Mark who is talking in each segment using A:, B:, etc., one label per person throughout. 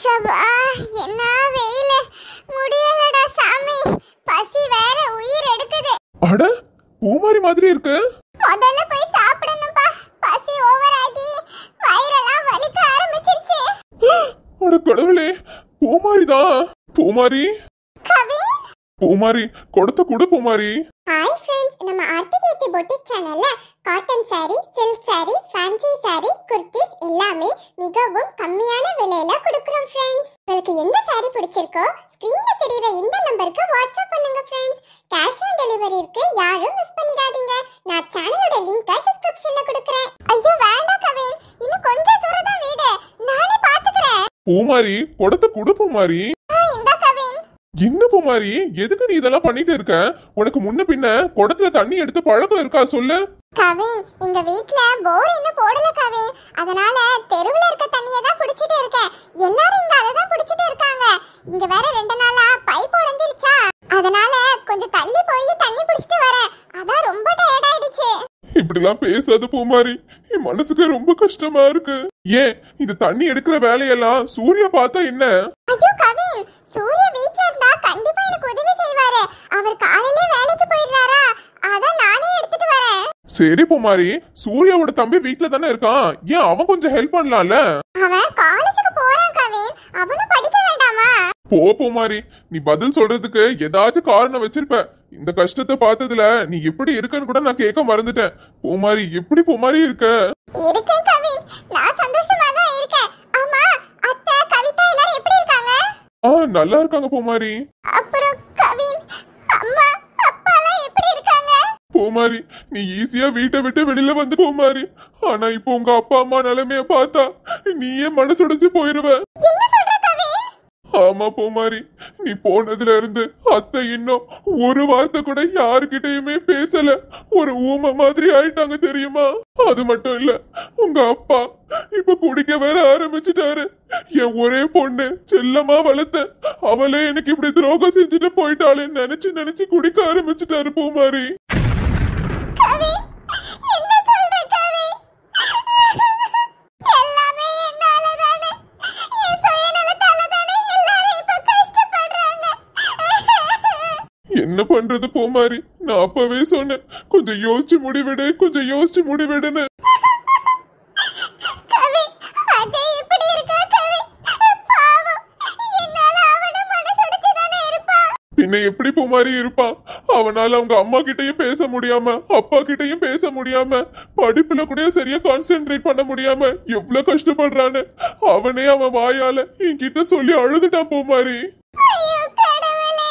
A: ஷபா என்ன வெயில முடியலடா சாமி பசி வேற உயிர் எடுக்குது
B: அட பூமாரி மாதிரி இருக்கு
A: முதல்ல போய் சாப்பிடணும்பா பசி ஓவர் ஆகி வயிறெல்லாம் வலிக்க ஆரம்பிச்சிருச்சு
B: அட கடவுளே பூமாரி தான் பூமாரி
A: கவி
B: பூமாரி கொடுத்த கொடு பூமாரி
A: ஹாய் ஃப்ரெண்ட்ஸ் நம்ம ஆர்த்திகேத்தி பொட்டிக் சேனல்ல cotton saree silk saree fancy saree kurtis எல்லாமே மிகவும் கம்மியான விலையில கொடுக்குறோம் ஃப்ரெண்ட்ஸ் உங்களுக்கு எந்த saree பிடிச்சிருக்கோ ஸ்க்ரீன்ல தெரியுற இந்த நம்பருக்கு வாட்ஸ்அப் பண்ணுங்க ஃப்ரெண்ட்ஸ் கேஷ் ஆன் டெலிவரி இருக்கு யாரும் மிஸ் பண்ணிடாதீங்க நான் சேனலோட லிங்கை டிஸ்கிரிப்ஷன்ல கொடுக்குறேன் ஐயோ வேண்டாம் கவின் இன்னும் கொஞ்சம் தூரம் தான் வீடு நானே பாத்துக்கிறேன்
B: பூமாரி கொடுத்த கொடு பூமாரி
A: ஆ, இந்தா கவின்
B: என்ன பூமாரி எதுக்கு நீ இதெல்லாம் பண்ணிட்டு இருக்க உனக்கு முன்ன பின்ன குடத்துல தண்ணி எடுத்து பழக்கம் இருக்கா சொல்லு
A: கவின் எங்க வீட்ல போர் இன்னும் போடல கவின் அதனால தெருவுல இருக்க தண்ணியை தான் பிடிச்சிட்டு இருக்கேன் எல்லாரும் இங்க அதை தான் பிடிச்சிட்டு இருக்காங்க இங்க வேற ரெண்டு நாளா பைப் உடைஞ்சிருச்சா அதனால கொஞ்சம் தள்ளி போய் தண்ணி பிடிச்சிட்டு வரேன் அதான் ரொம்ப டயர்ட் ஆயிடுச்சு
B: இப்படிலாம் பேசாத பூமாரி என் மனசுக்கு ரொம்ப கஷ்டமா இருக்கு ஏன் இந்த தண்ணி எடுக்கிற வேலையெல்லாம் சூர்யா பார்த்தா என்ன
A: ஐயோ கவின் சூர்யா வீட்ல இருந்தா கண்டிப்பா எனக்கு உதவி செய்வாரு அவர் காலையிலே வேலைக்கு போயிடுறாரா அதான் நானே எடுத்துட்டு வரேன்
B: சரி பூமாரி சூர்யாவோட தம்பி வீட்ல தானே இருக்கான் ஏன் அவன் கொஞ்சம் ஹெல்ப் பண்ணலாம்ல
A: அவன் காலேஜுக்கு போறான் கவின் அவனும் படிக்க வேண்டாமா
B: போ பூமாரி நீ பதில் சொல்றதுக்கு ஏதாச்சும் காரணம் வச்சிருப்ப இந்த கஷ்டத்தை பார்த்ததுல நீ எப்படி இருக்கன்னு கூட நான் கேட்க மறந்துட்டேன் பூமாரி எப்படி பூமாரி இருக்க
A: இருக்கேன் கவின் நான் சந்தோஷமா தான் இருக்கேன் ஆமா அத்தை கவிதா எல்லாரும் எப்படி இருக்காங்க
B: ஆ நல்லா இருக்காங்க பூமாரி
A: அப்புறம் கவின் அம்மா அப்பா எல்லாம் எப்படி இருக்காங்க
B: பூமாரி நீ ஈஸியா வீட்டை விட்டு வெளியில வந்து பூமாரி ஆனா இப்போ உங்க அப்பா அம்மா நிலைமைய பார்த்தா நீயே மனசுடைஞ்சு போயிருவ
A: என்ன சொல்ற கவின்
B: ஆமா பூமாரி நீ போனதுல இருந்து அத்தை இன்னும் ஒரு வார்த்தை கூட யாருக்கிட்டயுமே பேசல ஒரு ஊமை மாதிரி ஆயிட்டாங்க தெரியுமா அது மட்டும் இல்ல உங்க அப்பா இப்ப குடிக்க வேற ஆரம்பிச்சிட்டாரு என் ஒரே பொண்ணு செல்லமா வளர்த்த அவளே எனக்கு இப்படி துரோகம் செஞ்சுட்டு போயிட்டாளேன்னு நினைச்சு நினைச்சு குடிக்க ஆரம்பிச்சிட்டாரு பூமாரி
A: கவின் என்ன சொல்ற கவின் எல்லாமே என்னால தானே என் சுயநலத்தால தானே எல்லாரும் இப்ப கஷ்டப்படுறாங்க
B: என்ன பண்றது பூமாரி நான் அப்பவே சொன்னேன் கொஞ்சம் யோசிச்சு முடிவெடு கொஞ்சம் யோசிச்சு முடிவெடுன்னு
A: கவின் அஜய் இப்படி இருக்கா கவின் பாவம் என்னால அவன மனசுடைச்சு தானே இருப்பான்
B: பின்ன எப்படி பூமாரி இருப்பான் அவனால அவங்க அம்மா கிட்டயும் பேச முடியாம அப்பா கிட்டயும் பேச முடியாம படிப்புல கூட சரியா கான்சென்ட்ரேட் பண்ண முடியாம எவ்வளவு கஷ்டப்படுறான்னு அவனே அவன் வாயால என்கிட்ட சொல்லி அழுதுட்டான் பூமாரி
A: ஐயோ கடவுளே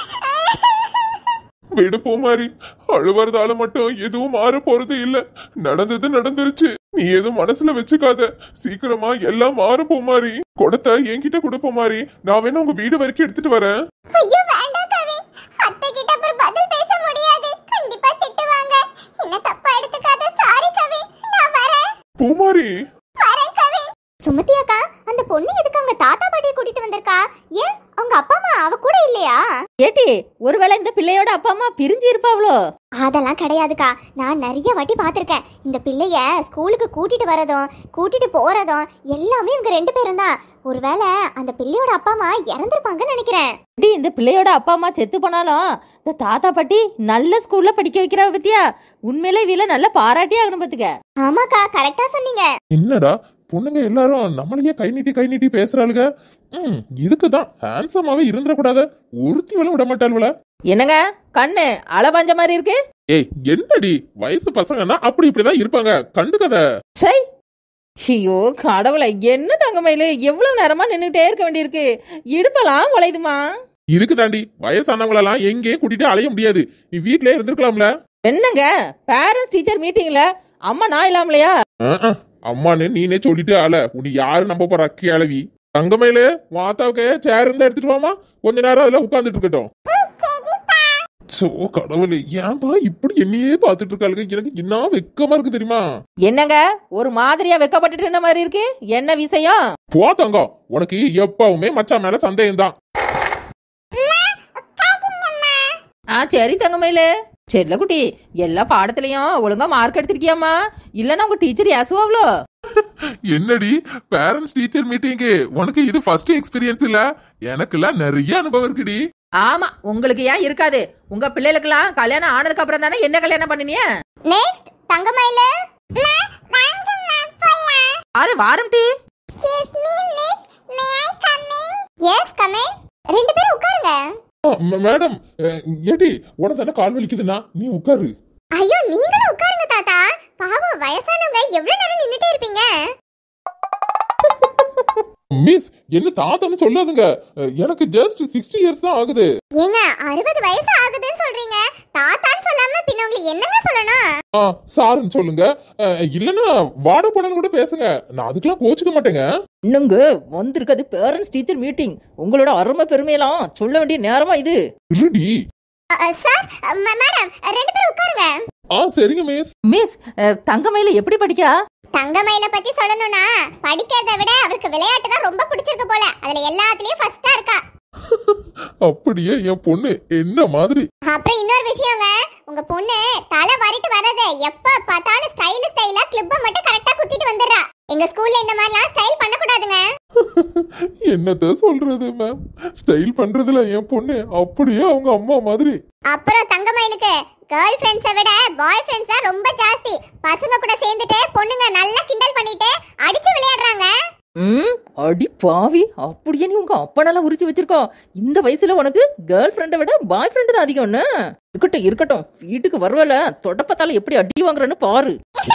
B: விடு பூமாரி அழுவறதால மட்டும் எதுவும் மாற போறது இல்ல நடந்தது நடந்துருச்சு நீ எதுவும் மனசுல வச்சுக்காத சீக்கிரமா எல்லாம் மாறும் பூமாரி கொடுத்த என்கிட்ட கொடு பூமாரி நான் வேணா உங்க வீடு வரைக்கும் எடுத்துட்டு வரேன்
A: ஐயோ வேண்டாம் கவின் அத்தை கிட்ட அப்புறம் பதில் பேச முடியாது கண்டிப்பா திட்டுவாங்க என்ன தப்பா எடுத்துக்காத சாரி கவின் நான் வரேன்
B: பூமாரி
A: வரேன் கவின் சுமதி அக்கா அந்த பொண்ணு எதுக்கு அவங்க தாத்தா பாட்டியை கூட்டிட்டு வந்திருக்கா ஏன் அவங்க அப்பா அம்மா அவ கூட இல்லையா
C: ஏட்டி ஒருவேளை இந்த பிள்ளையோட அப்பா அம்மா பிரிஞ்சு இருப்பாவளோ
A: அதெல்லாம் கிடையாதுக்கா நான் நிறைய வாட்டி பார்த்துருக்கேன் இந்த பிள்ளைய ஸ்கூலுக்கு கூட்டிட்டு வரதும் கூட்டிட்டு போறதும் எல்லாமே இவங்க ரெண்டு பேரும் தான் ஒருவேளை அந்த பிள்ளையோட அப்பா அம்மா இறந்துருப்பாங்கன்னு நினைக்கிறேன்
C: ஏட்டி இந்த பிள்ளையோட அப்பா அம்மா செத்து போனாலும் இந்த தாத்தா பாட்டி நல்ல ஸ்கூல்ல படிக்க வைக்கிறவ பத்தியா உண்மையிலே இவில நல்ல பாராட்டி ஆகணும் பாத்துக்க
A: ஆமாக்கா கரெக்டா சொன்னீங்க
B: என்னடா பொண்ணுங்க எல்லாரும் நம்மளையே கை நீட்டி கை நீட்டி பேசுறாளுங்க ம் இதுக்குதான் ஹேண்ட்ஸமாவே இருந்துடக்கூடாது ஒருத்தி வேலை விட மாட்டாளுவல
C: என்னங்க கண்ணு அளபஞ்ச மாதிரி இருக்கு
B: ஏய் என்னடி வயசு பசங்கன்னா அப்படி இப்படிதான் இருப்பாங்க கண்டுக்கத
C: சை ஐயோ கடவுளை என்ன தங்கமயிலு எவ்வளவு நேரமா நின்னுட்டே இருக்க வேண்டியிருக்கு இடுப்பெல்லாம் உழையுதுமா
B: இதுக்கு தாண்டி வயசானவங்களெல்லாம் எங்கேயும் கூட்டிட்டு அலைய முடியாது நீ வீட்லயே இருந்திருக்கலாம்ல
C: என்னங்க பேரண்ட்ஸ் டீச்சர் மீட்டிங்ல அம்மா நான் இல்லாமலையா
B: ஆ, ஆ, அம்மான்னு நீனே சொல்லிட்டு ஆள உனி யாரு நம்ப போற கிழவி தங்கமயிலே வாத்தாவுக்கு சேர் இருந்தா எடுத்துட்டு வாமா கொஞ்ச நேரம் அதுல உட்கார்ந்துட்டு இருக்கட்டும் சோ கடவுளே ஏன்பா இப்படி என்னையே பாத்துட்டு இருக்காளுங்க எனக்கு என்ன வெக்கமா இருக்கு தெரியுமா
C: என்னங்க ஒரு மாதிரியா வெக்கப்பட்டுட்டு இருந்த மாதிரி இருக்கு என்ன விஷயம்
B: போ தங்கம் உனக்கு எப்பவுமே மச்சான் மேல சந்தேகம் தான்
C: ஆ சரி தங்கமயிலு செல்ல குட்டி எல்லா பாடத்துலயும் ஒழுங்கா மார்க் எடுத்திருக்கியாமா இல்லன்னா உங்க டீச்சர் ஏசுவாவ்ளோ
B: என்னடி பேரண்ட்ஸ் டீச்சர் மீட்டிங்கு உனக்கு இது ஃபர்ஸ்ட் எக்ஸ்பீரியன்ஸ் இல்ல எனக்குலாம் நிறைய அனுபவம் இருக்குடி
C: ஆமா உங்களுக்கு ஏன் இருக்காது உங்க பிள்ளைகளுக்கெல்லாம் கல்யாணம் ஆனதுக்கு அப்புறம் தானே என்ன கல்யாணம் பண்ணினிய
A: நெக்ஸ்ட் தங்கமயில வாங்க மேம் போலாம்
C: ஆறு வாரம் டி
A: excuse me miss may I come in yes come in ரெண்டு பேரும் உட்காருங்க
B: மேடம் ஏடி உனக்கு தானே கால் வலிக்குதுன்னா நீ உட்காரு
A: ஐயோ நீங்களும் உட்காருங்க தாத்தா பாவம் வயசானவங்க எவ்வளவு நேரம் நின்னுட்டே இருப்பீங்க
B: மிஸ் என்ன தாத்தான்னு சொல்லாதுங்க அஹ், எனக்கு ஜஸ்ட் சிக்ஸ்டி இயர்ஸ் தான் ஆகுது
A: ஏங்க அறுபது வயசு ஆகுதுன்னு சொல்றீங்க தாத்தான்னு சொல்லாம பின்ன உங்களுக்கு என்னங்க சொல்லணும்
B: ஆ சாருன்னு சொல்லுங்க அஹ், இல்லைன்னா வாட போனன்னு கூட பேசுங்க நான் அதுக்கெல்லாம் கோச்சுக்க மாட்டேங்க
C: இன்னுங்க வந்திருக்கிறது பேரண்ட்ஸ் டீச்சர் மீட்டிங் உங்களோட அருமை பெருமையெல்லாம் சொல்ல வேண்டிய நேரமா இது
B: இருடி
A: சார் மேடம் ரெண்டு பேரும் உட்காருங்க
B: ஆ சரிங்க மிஸ்
C: மிஸ் தங்கமயில எப்படி படிக்கா
A: தங்கமயில பத்தி சொல்லணும்னா படிக்கிறதை விட அவளுக்கு விளையாட்டு தான் ரொம்ப பிடிச்சிருக்கு போல அதுல எல்லாத்துலயும் ஃபர்ஸ்டா இருக்கா
B: அப்படியே என் பொண்ணு என்ன மாதிரி
A: அப்புறம் இன்னொரு விஷயங்க உங்க பொண்ணு தலை வாரிட்டு வர்றது எப்ப பார்த்தாலும் ஸ்டைல் ஸ்டைலா கிளிப்ப மட்டும் கரெக்டா குத்திட்டு வந்துடுறா எங்க ஸ்கூல்ல இந்த மாதிரிலாம் ஸ்டைல் பண்ணக்கூடாதுங்க
B: என்னத்த சொல்றது மேம் ஸ்டைல் பண்றதுல என் பொண்ணு அப்படியே அவங்க அம்மா மாதிரி
A: அப்புறம் தங்கமயிலுக்கு கேர்ள் ஃப்ரெண்ட்ஸை விட பாய் ஃப்ரெண்ட்ஸ் தான் ரொம்ப ஜாஸ்தி பசங்க கூட சேர்ந்துட்டு பொண்ணுங்க நல்லா கிண்டல் பண்ணிட்டு அடிச்சு விளையாடுறாங்க
C: ம் அடி பாவி அப்படியே நீ உங்க அப்பனெல்லாம் உரிச்சு வச்சிருக்கோம் இந்த வயசுல உனக்கு கேர்ள் ஃப்ரெண்டை விட பாய் ஃப்ரெண்டு தான் அதிகம்னு இருக்கட்டும் இருக்கட்டும் வீட்டுக்கு வருவல தொடப்பத்தால எப்படி அடி வாங்குறேன்னு பாரு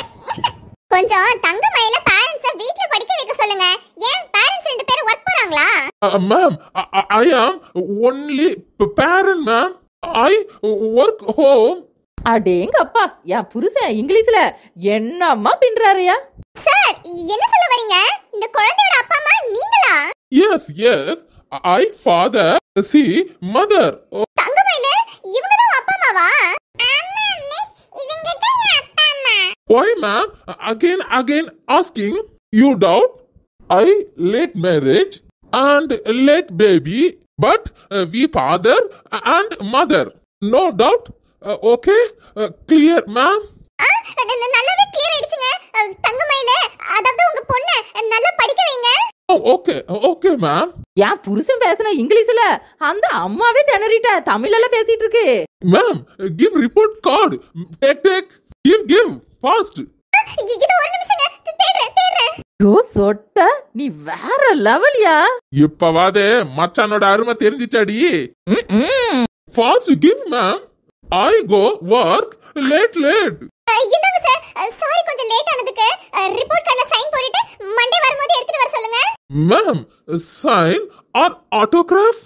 A: கொஞ்சம் தங்கமயில பேரண்ட்ஸ வீட்ல படிக்க வைக்க சொல்லுங்க ஏன் பேரண்ட்ஸ் ரெண்டு பேரும் ஒர்க் போறாங்களா
B: ma'am I am only parent ma'am I work home
C: அடேங்க அப்பா என் புருஷன் இங்கிலீஷ்ல என்னம்மா பின்றாருயா
A: சார் என்ன சொல்ல வரீங்க இந்த குழந்தையோட அப்பா அம்மா நீங்களா
B: yes yes I father she mother
A: தங்கமயில இவங்க தான் அப்பா அம்மாவா ஆமா மிஸ் இவங்க தான் என் அப்பா அம்மா
B: Why, ma'am? Again, again asking. You doubt? I late marriage and late baby, but uh, we father and mother. No doubt? Uh, okay? Uh, clear, ma'am?
A: ஆ, ந- ந- நல்லாவே கிளியர் ஆயிடுச்சுங்க அஹ், தங்கமயில அதாவது உங்க பொண்ணு அஹ், நல்லா படிக்க வைங்க
B: Oh, okay, okay, ma'am.
C: என் புருஷன் பேசின இங்கிலீஷ்ல அந்த அம்மாவே திணறிட்ட தமிழ்ல பேசிட்டு இருக்கு
B: Ma'am, uh, give report card. Take, take. Give, give. Fast.
A: அஹ், இ- இது ஒரு நிமிஷங்க தி- தேடுறேன் தேடுறேன்
C: யோ சொட்ட நீ வேற லெவல்யா
B: இப்பவாது மச்சானோட அருமை தெரிஞ்சிச்சாடி
C: ம், ம்.
B: Fast give ma'am I go work late late
A: அஹ், இந்தாங்க சார் சாரி கொஞ்சம் லேட் ஆனதுக்கு ரிப்போர்ட் கார்டுல சைன் போட்டுட்டு மண்டே வரும்போது எடுத்துட்டு வர சொல்லுங்க
B: மேம் சைன் ஆர் ஆட்டோகிராஃப்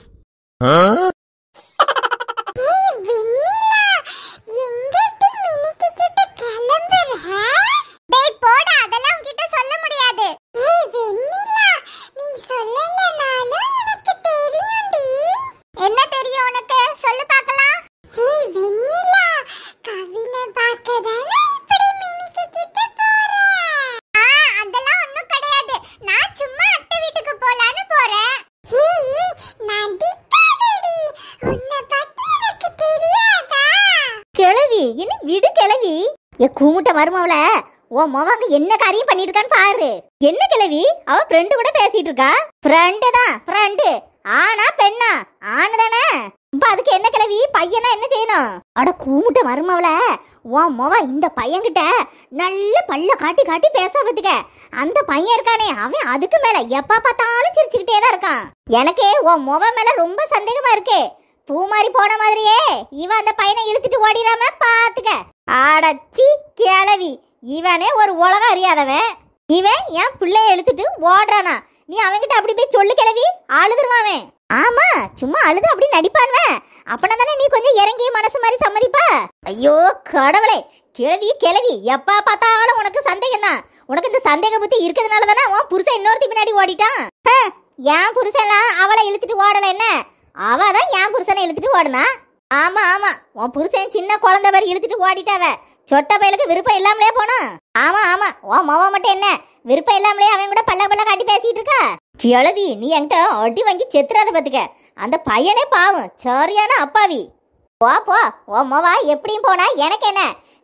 A: டேய் போடா அதெல்லாம் உன்கிட்ட சொல்ல முடியாது ஏய் வெண்ணிலா நீ சொல்லலனாலும் எனக்கு தெரியும்டி என்ன தெரியும் உனக்கு சொல்லு பார்க்கலாம் ஏய் வெண்ணிலா கவினை பார்க்க தானே இப்படி மினிக்கிட்டு போற ஆ அதெல்லாம் ஒண்ணும் கிடையாது நான் சும்மா அத்தை வீட்டுக்கு போலான்னு போறேன் ஏய் நடிக்காதடி உன்னை பத்தி எனக்கு தெரியாதா
D: கிழவி இனி விடு கிழவி எ கூமுட்ட மருமவள உன் மவங்க என்ன காரியம் பண்ணிட்டு இருக்கான்னு பாரு என்ன கிழவி அவ ஃப்ரெண்டு கூட பேசிட்டு இருக்கா ஃப்ரெண்டு தான் ஃப்ரெண்டு ஆனா பெண்ணா ஆணு தானே இப்ப அதுக்கு என்ன கிழவி பையனா என்ன செய்யணும் அட கூமுட்ட மருமவள உன் மொவ இந்த பையன்கிட்ட நல்ல பல்ல காட்டி காட்டி பேச பத்துக்க அந்த பையன் இருக்கானே அவன் அதுக்கு மேல எப்ப பார்த்தாலும் சிரிச்சுக்கிட்டே தான் இருக்கான் எனக்கு உன் மொவ மேல ரொம்ப சந்தேகமா இருக்கு பூமாரி போன மாதிரியே இவன் அந்த பையனை இழுத்துட்டு ஓடிடாம பாத்துக்க ஆடச்சி கிளவி இவனே ஒரு உலகம் அறியாதவன் இவன் என் பிள்ளைய இழுத்துட்டு ஓடுறானா நீ அவன்கிட்ட அப்படி போய் சொல்லு கிளவி அழுதுருவான் அவன் ஆமா சும்மா அழுது அப்படி நடிப்பான்வன் அப்பனா தானே நீ கொஞ்சம் இறங்கி மனசு மாதிரி சம்மதிப்பா ஐயோ கடவுளே கிழவி கிளவி எப்ப பார்த்தாலும் உனக்கு சந்தேகம் தான் உனக்கு இந்த சந்தேக புத்தி இருக்கிறதுனால தானே உன் புருஷன் இன்னொருத்தி பின்னாடி ஓடிட்டான் ஹ, என் புருஷன்லாம் அவளை இழுத்துட்டு ஓடல என்ன அவ தான் என் புருஷனை இழுத்துட்டு ஓடுனா ஆமா ஆமா உன் புருஷன் சின்ன குழந்தை மாதிரி இழுத்துட்டு ஓடிட்டாவ சொட்ட பயலுக்கு விருப்பம் இல்லாமலே போனோம் ஆமா ஆமா உன் மவ மட்டும் என்ன விருப்பம் இல்லாமலே அவன் கூட பல்ல பல்ல காட்டி பேசிட்டு இருக்கா கிழவி நீ என்கிட்ட அடி வாங்கி செத்துறாத பாத்துக்க அந்த பையனே பாவம் சரியான அப்பாவி போ போ உன் மவா எப்படியும் போனா எனக்கு என்ன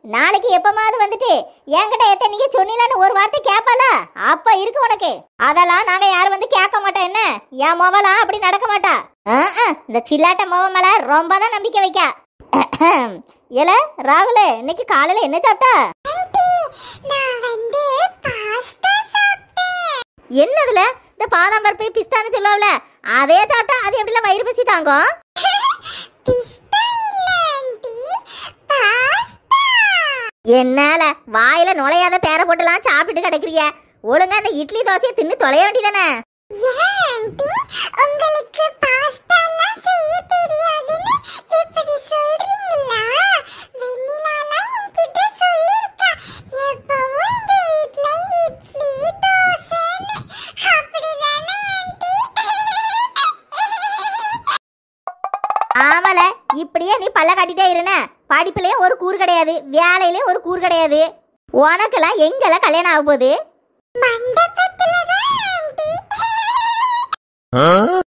D: நாளைக்கு எப்பமாவது வந்துட்டு என்கிட்ட எத்த நீங்க சொன்னீங்கன்னு ஒரு வார்த்தை கேட்பாளா அப்ப இருக்கு உனக்கு அதெல்லாம் நாங்க யாரும் வந்து கேட்க மாட்டோம் என்ன என் மொபலா அப்படி நடக்க மாட்டா ஆ, ஆ, இந்த சில்லாட்ட மொப மேல ரொம்ப தான் நம்பிக்கை வைக்கா ஏல ராகுல இன்னைக்கு காலையில என்ன சாப்பிட்டா
A: நான் வந்து பாஸ்தா சாப்பிட்டேன்
D: என்னதுல இந்த பாதாம் பருப்பு பிஸ்தான்னு சொல்லுவாங்கள அதே சாப்பிட்டா அது எப்படிலாம் வயிறு பசி தாங்கும்
A: பிஸ்தா இல்ல ஆண்டி பாஸ்தா
D: என்னால வாயில நுழையாத பேர போட்டுலாம் சாப்பிட்டு கிடக்குறிய ஒழுங்கா அந்த இட்லி தோசையை தின்னு தொலைய வேண்டியதானே
A: ஏன் ஆண்டி உங்களுக்கு பாஸ்தாலாம் செய்ய தெரியாதுன்னு இப்படி சொல்றீங்களா வெண்ணிலாலாம் என்கிட்ட சொல்லிருக்கா எப்பவும் எங்க வீட்ல இட்லி தோசைன்னு அப்படிதானே ஆண்டி
D: ஆமால இப்படியே நீ பல்ல காட்டிட்டே இருன படிப்புலயும் ஒரு கூறு கிடையாது வேலையிலயும் ஒரு கூறு கிடையாது உனக்கெல்லாம் எங்கெல்லாம் கல்யாணம் ஆக போகுது
A: மண்டபத்துல தான் ஆண்டி